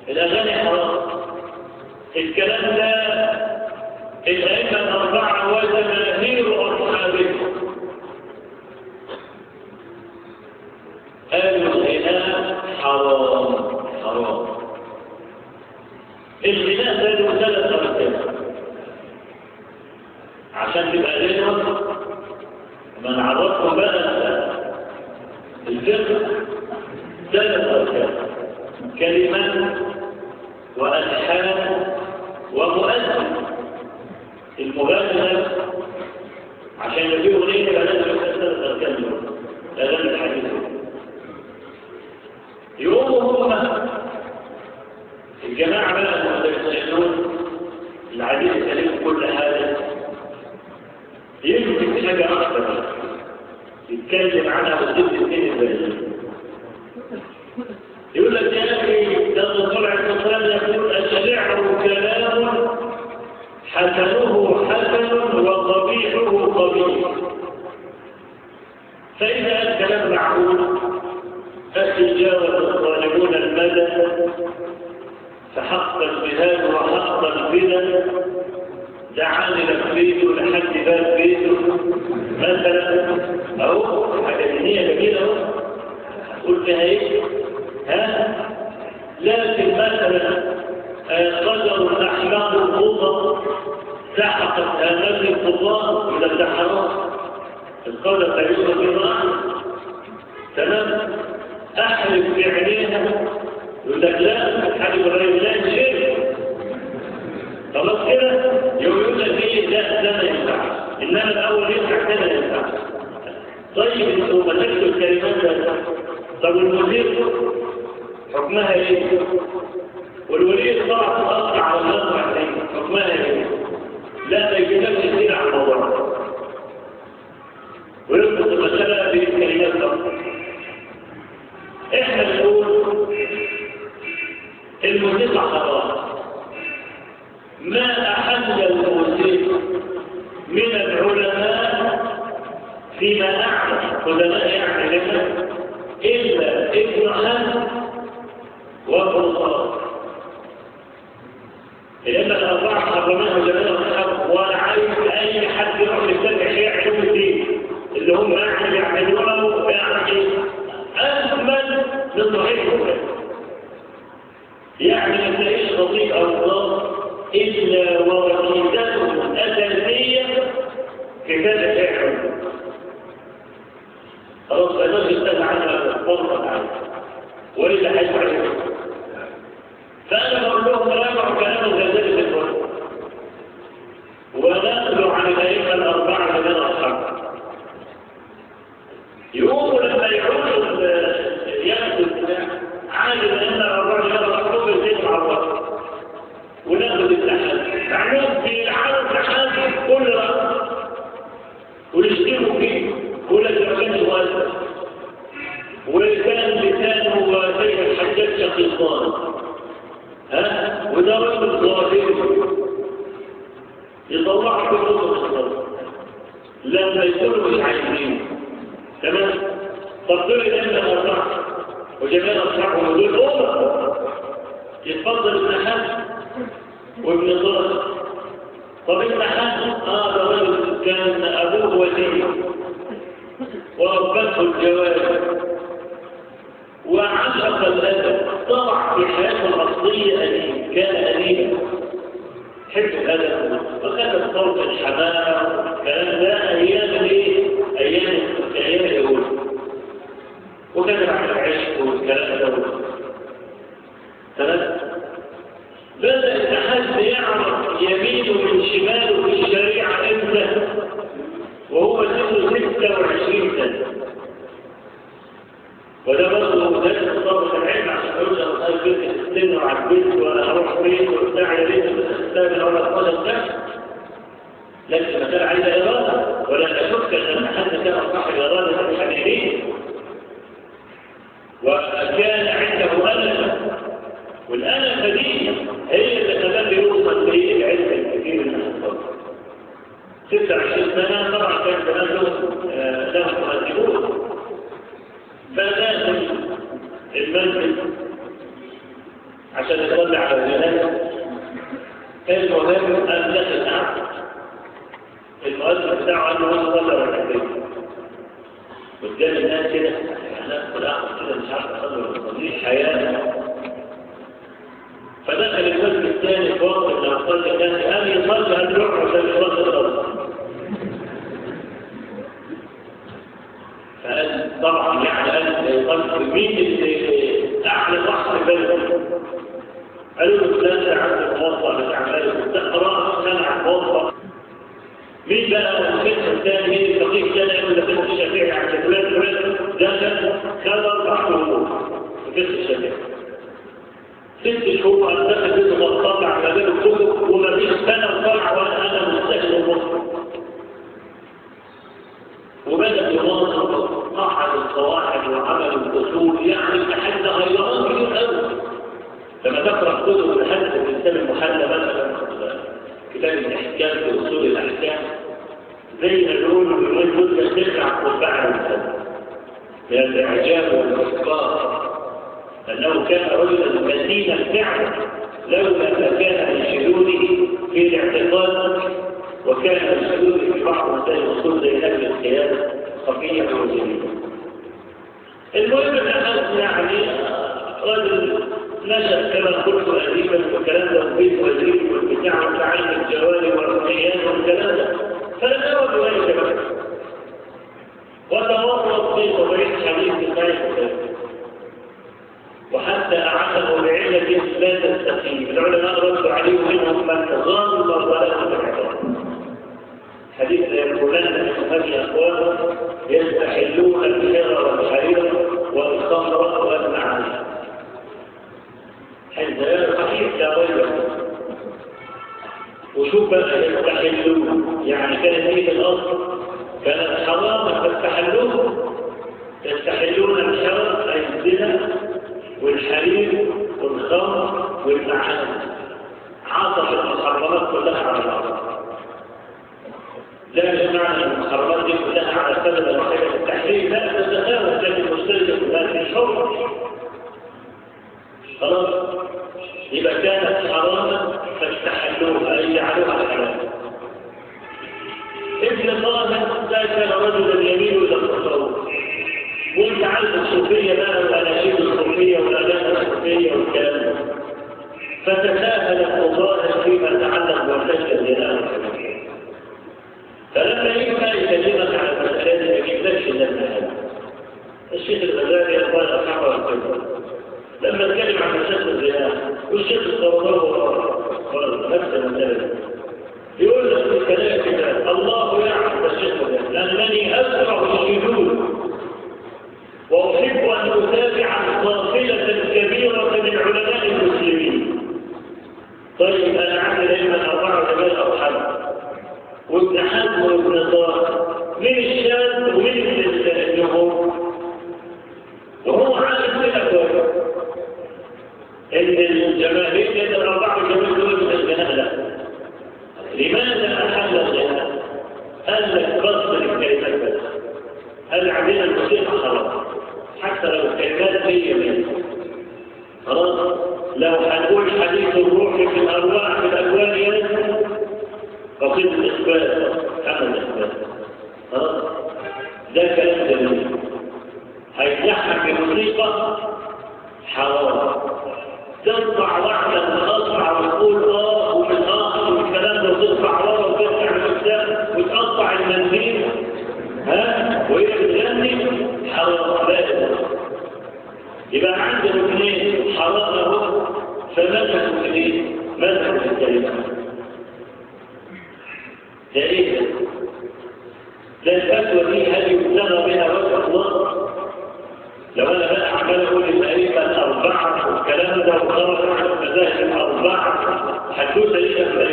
الأغاني حرام الكلام ده الأئمة الأربعة وجماهير أصحابهم قالوا الغناء حرام حرام الغناء ده له ثلاث أركان عشان تبقى غنوة ما نعرفهم بقى الفقه ثلاث أركان كلمات وألحان ومؤذن المغنى عشان يبقى فيه أغنية يبقى لازم يبقى ثلاث أركان دول الأغاني الحديثة يقوموا هم الجماعة بقى المتسلسلون العديد السليم كل حاجة يمسك حاجة أكثر يتكلم عنها وتجيب الاثنين الباقيين يقول لك يا أخي ده الرسول عليه الصلاة والسلام يقول الشعر كلام حسنه حسن وقبيحه قبيح فإذا الكلام معقول فاستجابة الظالمون المدى فحق الجهاد وحق البدن دعاني لبيته لحد باب بيته مثلا اهو حاجه دينيه جميله اهو هتقول فيها ايه؟ ها؟ لكن مثلا قدر الاحلام الفضه سحقت هامات الفضاء الى الدحرات القول القيوم في الرأي تمام احلف بعينيها يقول لك لا حلف غير الله شيء خلاص كده يقول لك ايه لا ده ما ينفعش انما الاول ينفع كده ما ينفعش طيب انتوا مسكتوا الكلمات ده طب الموسيقى حكمها ايه؟ والولي طلع تقطع على الناس بعدين حكمها ايه؟ لا ما يجيبلكش كتير على الموضوع ده ويربط المسألة بالكلمات فقط احنا بنقول الموسيقى حرام ما أحل الموسيقى من العلماء فيما أعلم قدماء يعني لنا إلا ابن حزم وابن صلاح الأئمة الأربعة حرموها جميع الصحابة وأنا عايز أي حد يروح يتبع شيء علوم الدين اللي هم يعني يعملونه يعني أجمل من صحيح البخاري يعني ما تلاقيش خطيب أو الله إلا ووسيلته الأساسية كتابة شيء خلاص فالناس يستاذ عنها فرصة عنها وإلا حيث عليهم فأنا بقول لهم راجعوا كلام الغزالي في الوقت ونقل عن الأئمة الأربعة من الأصحاب يقوموا لما يعودوا ياخدوا عادي الأئمة الأربعة من الأصحاب يزيدوا على الوقت وناخد التحدي معناهم في العالم تحدي كل رأس ويشتروا فيه كل الجمعين صغير وكان لسانه زي الحجاج شقيقان ها وده رجل ظاهري يطلع كل رجل الصدر لما يكونوا مش عايزين تمام طب دول الأمن الأربعة وجميع أصحابهم دول أمة يتفضل ابن حزم وابن ضرر طب ابن حزم اه ده رجل كان أبوه ولي وربته الجواب وعشق الأدب طبع في حياته الأصلية أليم كان أليما حب الأدب وكتب صوت الحمام الكلام ده أيام إيه؟ أيام أيام اليهود وكتب عن العشق والكلام ده تمام بدأ التحد يعرف يمينه من شماله في الشريعة امتى وهو سنه 26 سنة وده برضه ده الصبر العلم عشان اقول له انا بنت السن وعلى البيت وانا هروح فين وبتاع يا ريت تستاهل ولا 12 سنة لكن المسألة عايزة إرادة ولا أشك أن حد كان صاحب إرادة الحديثين وكان عنده ألم والألم دي هي اللي خلاه يوصل للعلم الكثير من الصبر 26 سنة طبعا كان زمان له مهذبون فنازل المنزل عشان يصلي على الجنازة المهم أن دخل أعلى المؤذن بتاعه قال له هو صلى ركعتين قدام الناس كده الناس كلها كده مش عارف اصلي ولا ما اصليش حياه فدخل المسجد الثاني في وقت لما صلى كان قال يصلي هل يروح عشان يصلي الصلاه فقال طبعا يعني قال يصلي مين اللي اعلى واحد في بلده قالوا له فلان ده عنده موظف بتاع مالك تقرا سمع موظف مين بقى الفقه الثاني مين الفقيه الثاني يقول لك فقه الشافعي عن فلان فلان ده كان خد اربع شهور في فقه الشافعي ست شهور انا داخل بيته بطلع ما بين الكتب وما فيش سنه طلع وانا انا مستهل المصري وبدأ يواصل صحة القواعد وعمل الأصول يعني لحد غيران كتير قوي لما تقرأ كتب الحدث الإنسان المحلى مثلا كتاب الإحكام في أصول الأحكام زي ما يقولوا بيقول مدة تسع قبعة الإنسان من الإعجاب والإحقاق أنه كان رجلا متينا فعلا لولا ما كان من شذوذه في الاعتقاد وكان من شذوذه في بعض مسائل الأصول زي نفي القياس خفية وجميلة المهم أن يعني رجل نشأ كما قلت قديما والكلام ده وبيت وزير والبتاع وتعلم الجواري والرقيان والكلام ده فلم يرد ذلك بس وتورط في طبيعة حديث الناس وحتى أعلموا بعلة لا تستقيم العلماء ردوا عليه منهم من غامض ولا تبعثر حديث يقولون من هذه أقوال يستحلون الحر والحرير والخمر والمعاني حتى صحيح لا ريب وشوف بقى يستحلون يعني كانت هي الأصل كانت حراما فاستحلوه يستحلون الحر أي الزنا والحرير والخمر والمعاني عاطف المحرمات كلها على الأرض لا بمعنى المحرمات دي كلها على سبب وحدة التحريم لا تتفاوت لكن مستلزم ذات الحر خلاص يبقى كانت حراما فاستحلوها أي جعلوها حلالا ابن طه ده كان رجلا يميل إلى التصوف وانت عارف الصوفية بقى والأناشيد الصوفية والأغاني الصوفية والكلام ده فتساهل القضاء فيما تعلق بمسجد الزنا فلما يجي بقى يكلمك عن المسألة دي ما يجيبلكش إلا المهام الشيخ الغزالي الله يرحمه ويرحمه لما اتكلم عن مسجد الزنا والشيخ الصواب قال نفس المسألة يقول لك في الكلام كده الله يعلم الشيخ ده لأنني أسرع الشذوذ وأحب أن أتابع قافلة كبيرة من علماء المسلمين طيب أنا عندي دايما أربعة جمال أرحم وابن حزم وابن طه من الشاذ ومن النهور وهو عالم بالأكوان إن الجماهير الأربعة جمال دول من الجناح لا لماذا أحل الجناح؟ قال لك بصر الكلمات بس قال عندنا الموسيقى خلاص حتى لو الكلمات هي منه خلاص لو هنقول حديث الروح في الأرواح في الأكوان ينزل قصيد الإثبات حمل الإثبات خلاص ده كلام جميل هيتلحن بموسيقى حرام ترفع واحدة أصبع وتقول آه ومن آه والكلام ده وترفع ورا وترفع الإسلام وتقطع المنديل ها وهي بتغني حرام لازم يبقى عندنا اثنين حرام اهو فمسكوا اثنين مسكوا في الكلمة ده ايه ده الفتوى دي هل يبتغى بها وجه الله لو انا بقى عمال اقول تقريبا اربعه والكلام ده وخرج عن المذاهب الاربعه هتدوس ايه